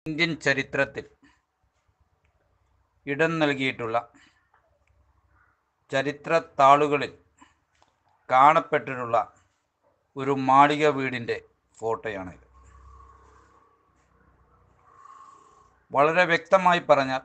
Indian ചരിത്രത്തിൽ ഇടം നൽകിയിട്ടുള്ള ചരിത്ര താളുകളിൽ കാണപ്പെട്ടിട്ടുള്ള ഒരു മാളിക വീടിൻ്റെ ഫോട്ടോയാണിത് വളരെ വ്യക്തമായി പറഞ്ഞാൽ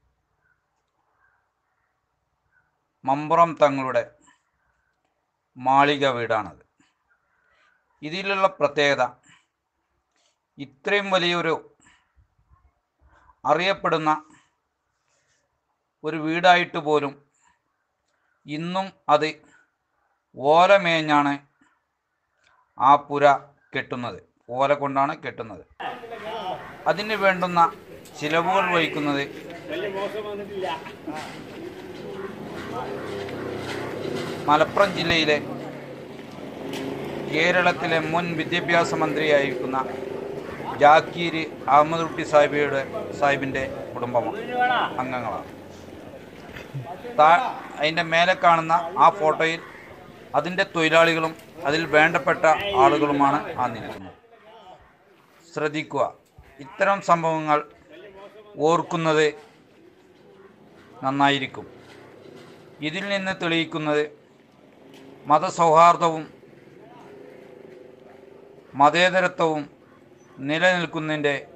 മമ്പുറം തങ്ങളുടെ മാളിക വീടാണത് ഇതിലുള്ള പ്രത്യേകത ഇത്രയും വലിയൊരു അറിയപ്പെടുന്ന ഒരു വീടായിട്ട് പോലും ഇന്നും അത് ഓലമേഞ്ഞാണ് ആ പുര കെട്ടുന്നത് ഓല കൊണ്ടാണ് കെട്ടുന്നത് അതിന് വേണ്ടുന്ന ചിലവുകൾ വഹിക്കുന്നത് മലപ്പുറം ജില്ലയിലെ കേരളത്തിലെ മുൻ വിദ്യാഭ്യാസ മന്ത്രിയായിരിക്കുന്ന ജാക്കീർ അഹമ്മദ് കുട്ടി സാഹിബിയുടെ സാഹിബിൻ്റെ കുടുംബമാണ് അംഗങ്ങളാണ് താ അതിൻ്റെ മേലെ കാണുന്ന ആ ഫോട്ടോയിൽ അതിൻ്റെ തൊഴിലാളികളും അതിൽ വേണ്ടപ്പെട്ട ആളുകളുമാണ് ആ നിൽക്കുന്നത് ശ്രദ്ധിക്കുക ഇത്തരം സംഭവങ്ങൾ ഓർക്കുന്നത് നന്നായിരിക്കും ഇതിൽ നിന്ന് തെളിയിക്കുന്നത് മതസൗഹാർദ്ദവും മതേതരത്വവും നിലനിൽക്കുന്നതിൻ്റെ